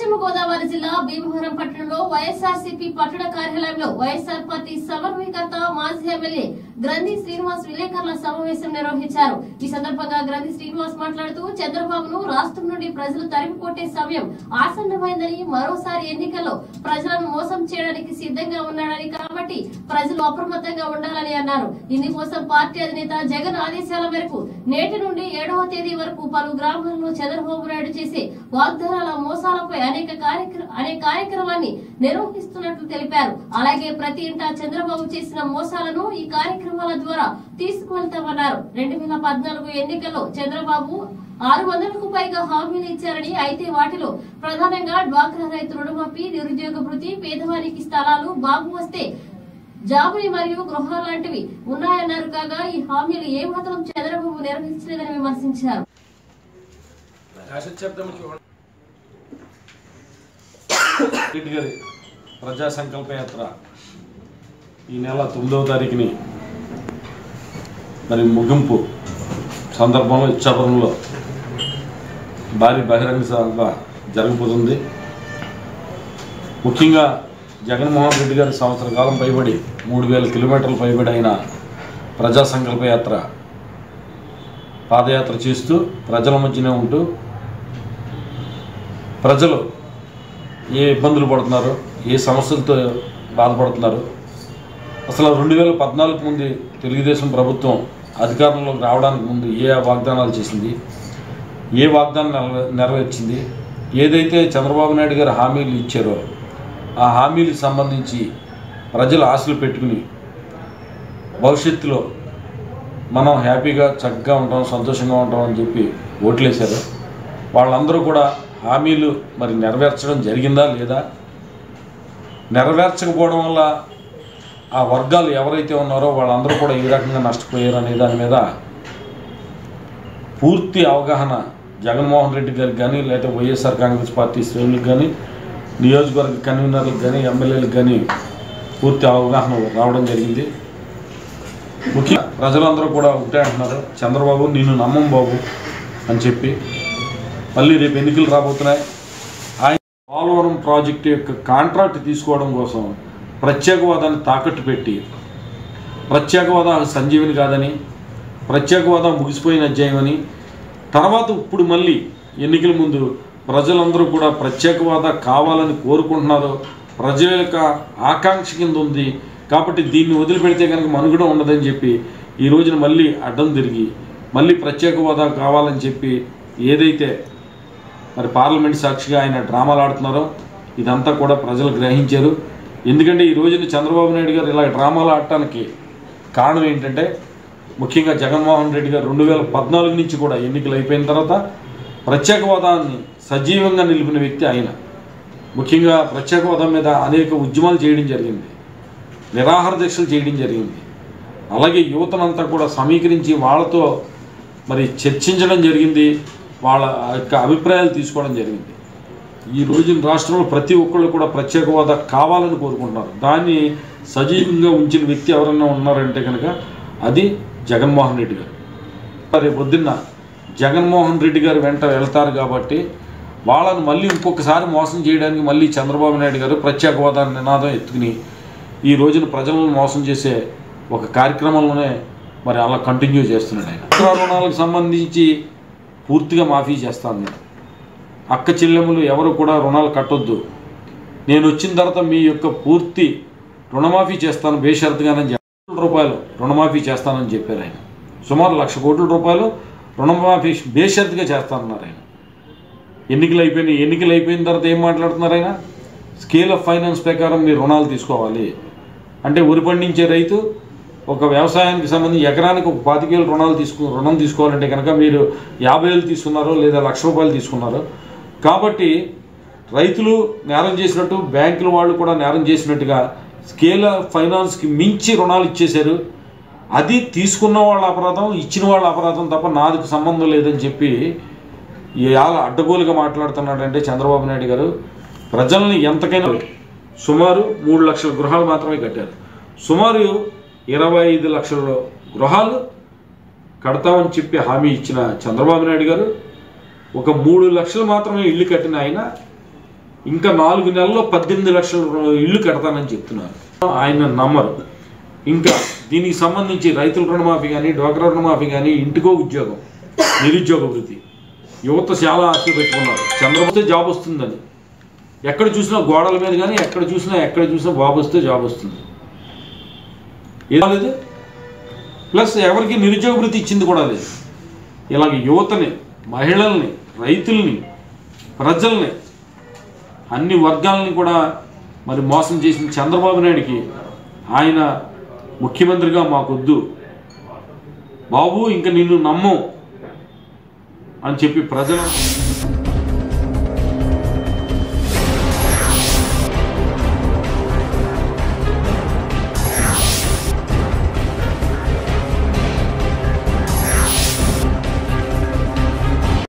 పశ్చిమ గోదావరి జిల్లా భీమవరం పట్టణంలో వైఎస్ఆర్సీపీ పట్టణ కార్యాలయంలో వైఎస్ఆర్ పార్టీ సమన్వయకర్త మాజీ ఎమ్మెల్యే గ్రంథి శ్రీనివాస్ విలేకరుల సమావేశం నిర్వహించారు ఈ సందర్భంగా గ్రంథి శ్రీనివాస్ మాట్లాడుతూ చంద్రబాబును రాష్ట్రం నుండి ప్రజలు తరిమి కొట్టే సమయం ఆసన్నమైందని మరోసారి ఎన్నికల్లో ప్రజలను మోసం చేయడానికి సిద్ధంగా ఉన్నాడని కాబట్టి ప్రజలు అప్రమత్తంగా ఉండాలని అన్నారు ఇందుకోసం పార్టీ అధినేత జగన్ ఆదేశాల మేరకు నేటి నుండి ఏడవ తేదీ వరకు పలు గ్రామాల్లో చంద్రబాబు నాయుడు చేసే వాగ్దానాల మోసాలపై అనేక కార్యక్ర- అనే కార్యక్రమాన్ని నిర్వహిస్తున్నట్లు తెలిపారు అలాగే ప్రతి ఇంటా చంద్రబాబు చేసిన మోసాలను ఈ కార్యక్రమాల ద్వారా తీసుకువెళ్తామన్నారు రెండు వేల పద్నాలుగు ఎన్నికల్లో చంద్రబాబు ఆరు వందలకు పైగా హామీలు ఇచ్చారని అయితే వాటిలో ప్రధానంగా డ్వాక్రా రైతు రుణమాఫీ నిరుద్యోగ భృతి పేదవారికి స్థలాలు బాబు వస్తే జాబుని మరియు గృహాలు లాంటివి ఉన్నాయన్నారు కాగా ఈ హామీలు ఏ మాత్రం చంద్రబాబు నెరవేర్చలేదని విమర్శించారు రెడ్డి గారి ప్రజా సంకల్ప యాత్ర ఈ నెల తొమ్మిదవ తారీఖుని మరి ముగింపు సందర్భంలో ఇచ్చాపురంలో భారీ బహిరంగ సభ జరగబోతుంది ముఖ్యంగా జగన్మోహన్ రెడ్డి గారి సంవత్సర కాలం పైబడి మూడు వేల కిలోమీటర్ల పైబడి అయిన ప్రజా సంకల్ప యాత్ర పాదయాత్ర చేస్తూ ప్రజల మధ్యనే ఉంటూ ప్రజలు ఏ ఇబ్బందులు పడుతున్నారు ఏ సమస్యలతో బాధపడుతున్నారు అసలు రెండు వేల పద్నాలుగు ముందు తెలుగుదేశం ప్రభుత్వం అధికారంలోకి రావడానికి ముందు ఏ వాగ్దానాలు చేసింది ఏ వాగ్దానం నెరవే- నెరవేర్చింది ఏదైతే చంద్రబాబు నాయుడు గారు హామీలు ఇచ్చారో ఆ హామీలకు సంబంధించి ప్రజలు ఆశలు పెట్టుకుని భవిష్యత్తులో మనం హ్యాపీగా చక్కగా ఉంటాం సంతోషంగా ఉంటాం అని చెప్పి ఓట్లేశారు వాళ్ళందరూ కూడా హామీలు మరి నెరవేర్చడం జరిగిందా లేదా నెరవేర్చకపోవడం వల్ల ఆ వర్గాలు ఎవరైతే ఉన్నారో వాళ్ళందరూ కూడా ఏ రకంగా నష్టపోయారు అనే దాని మీద పూర్తి అవగాహన జగన్మోహన్ రెడ్డి గారికి కానీ లేదా వైఎస్ఆర్ కాంగ్రెస్ పార్టీ శ్రేణులకు కానీ నియోజకవర్గ కన్వీనర్లకు కానీ ఎమ్మెల్యేలకు కానీ పూర్తి అవగాహన రావడం జరిగింది ముఖ్య ప్రజలందరూ కూడా ఒకటే అంటున్నారు చంద్రబాబు నిన్ను నమ్మం బాబు అని చెప్పి మళ్ళీ రేపు ఎన్నికలు రాబోతున్నాయి ఆయన పోలవరం ప్రాజెక్టు యొక్క కాంట్రాక్ట్ తీసుకోవడం కోసం ప్రత్యేక హోదాన్ని తాకట్టు పెట్టి ప్రత్యేక హోదా సంజీవిని కాదని ప్రత్యేక హోదా ముగిసిపోయిన అధ్యాయం అని తర్వాత ఇప్పుడు మళ్ళీ ఎన్నికల ముందు ప్రజలందరూ కూడా ప్రత్యేక హోదా కావాలని కోరుకుంటున్నారు ప్రజల యొక్క ఆకాంక్ష కింద ఉంది కాబట్టి దీన్ని వదిలిపెడితే కనుక మనుగడ ఉండదని చెప్పి ఈ రోజున మళ్ళీ అడ్డం తిరిగి మళ్ళీ ప్రత్యేక హోదా కావాలని చెప్పి ఏదైతే మరి పార్లమెంట్ సాక్షిగా ఆయన డ్రామాలు ఆడుతున్నారో ఇదంతా కూడా ప్రజలు గ్రహించారు ఎందుకంటే ఈ రోజున చంద్రబాబు నాయుడు గారు ఇలా డ్రామాలు ఆడటానికి కారణం ఏంటంటే ముఖ్యంగా జగన్మోహన్ రెడ్డి గారు రెండు వేల పద్నాలుగు నుంచి కూడా ఎన్నికలు అయిపోయిన తర్వాత ప్రత్యేక హోదాన్ని సజీవంగా నిలిపిన వ్యక్తి ఆయన ముఖ్యంగా ప్రత్యేక హోదా మీద అనేక ఉద్యమాలు చేయడం జరిగింది నిరాహార దీక్షలు చేయడం జరిగింది అలాగే యువతనంతా కూడా సమీకరించి వాళ్ళతో మరి చర్చించడం జరిగింది వాళ్ళ యొక్క అభిప్రాయాలు తీసుకోవడం జరిగింది ఈ రోజున రాష్ట్రంలో ప్రతి ఒక్కళ్ళు కూడా ప్రత్యేక హోదా కావాలని కోరుకుంటున్నారు దాన్ని సజీవంగా ఉంచిన వ్యక్తి ఎవరైనా ఉన్నారంటే కనుక అది జగన్మోహన్ రెడ్డి గారు మరి పొద్దున్న జగన్మోహన్ రెడ్డి గారు వెంట వెళ్తారు కాబట్టి వాళ్ళని మళ్ళీ ఇంకొకసారి మోసం చేయడానికి మళ్ళీ చంద్రబాబు నాయుడు గారు ప్రత్యేక హోదా నినాదం ఎత్తుకుని ఈ రోజున ప్రజలను మోసం చేసే ఒక కార్యక్రమంలోనే మరి అలా కంటిన్యూ చేస్తున్నాడు ఆయన ఇతర రుణాలకు సంబంధించి పూర్తిగా మాఫీ చేస్తా అన్నాడు అక్క చెల్లెములు ఎవరు కూడా రుణాలు కట్టొద్దు నేను వచ్చిన తర్వాత మీ యొక్క పూర్తి రుణమాఫీ చేస్తాను బేషరతుగానని చెప్పి కోట్ల రూపాయలు రుణమాఫీ చేస్తానని చెప్పారు ఆయన సుమారు లక్ష కోట్ల రూపాయలు రుణమాఫీ బేషరతుగా చేస్తానన్నారు ఆయన ఎన్నికలు అయిపోయినాయి ఎన్నికలు అయిపోయిన తర్వాత ఏం మాట్లాడుతున్నారు ఆయన స్కేల్ ఆఫ్ ఫైనాన్స్ ప్రకారం మీరు రుణాలు తీసుకోవాలి అంటే ఉరి పండించే రైతు ఒక వ్యవసాయానికి సంబంధించి ఎకరానికి ఒక పాతికేలు రుణాలు తీసుకు రుణం తీసుకోవాలంటే కనుక మీరు యాభై వేలు తీసుకున్నారో లేదా లక్ష రూపాయలు తీసుకున్నారో కాబట్టి రైతులు నేరం చేసినట్టు బ్యాంకుల వాళ్ళు కూడా నేరం చేసినట్టుగా స్కేల్ ఆఫ్ ఫైనాన్స్కి మించి రుణాలు ఇచ్చేశారు అది తీసుకున్న వాళ్ళ అపరాధం ఇచ్చిన వాళ్ళ అపరాధం తప్ప నాది సంబంధం లేదని చెప్పి ఎలా అడ్డగోలుగా మాట్లాడుతున్నాడంటే చంద్రబాబు నాయుడు గారు ప్రజల్ని ఎంతకైనా సుమారు మూడు లక్షల గృహాలు మాత్రమే కట్టారు సుమారు ఇరవై ఐదు లక్షల గృహాలు కడతామని చెప్పి హామీ ఇచ్చిన చంద్రబాబు నాయుడు గారు ఒక మూడు లక్షలు మాత్రమే ఇల్లు కట్టిన ఆయన ఇంకా నాలుగు నెలల్లో పద్దెనిమిది లక్షల రూ- ఇల్లు కడతానని చెప్తున్నారు ఆయన నమ్మరు ఇంకా దీనికి సంబంధించి రైతుల రుణమాఫీ కానీ డ్వాక్రా రుణమాఫీ కానీ ఇంటికో ఉద్యోగం నిరుద్యోగ వృత్తి యువత చాలా ఆశ పెట్టుకున్నారు చంద్రబాబు జాబ్ వస్తుందని ఎక్కడ చూసినా గోడల మీద కానీ ఎక్కడ చూసినా ఎక్కడ చూసినా బాబు వస్తే జాబ్ వస్తుంది ఏం లేదు ప్లస్ ఎవరికి నిరుద్యోగ వృత్తి ఇచ్చింది కూడా లేదు ఇలాగ యువతని మహిళల్ని రైతుల్ని ప్రజల్ని అన్ని వర్గాలని కూడా మరి మోసం చేసిన చంద్రబాబు నాయుడికి ఆయన ముఖ్యమంత్రిగా మాకొద్దు బాబు ఇంక నిన్ను నమ్మం అని చెప్పి ప్రజలు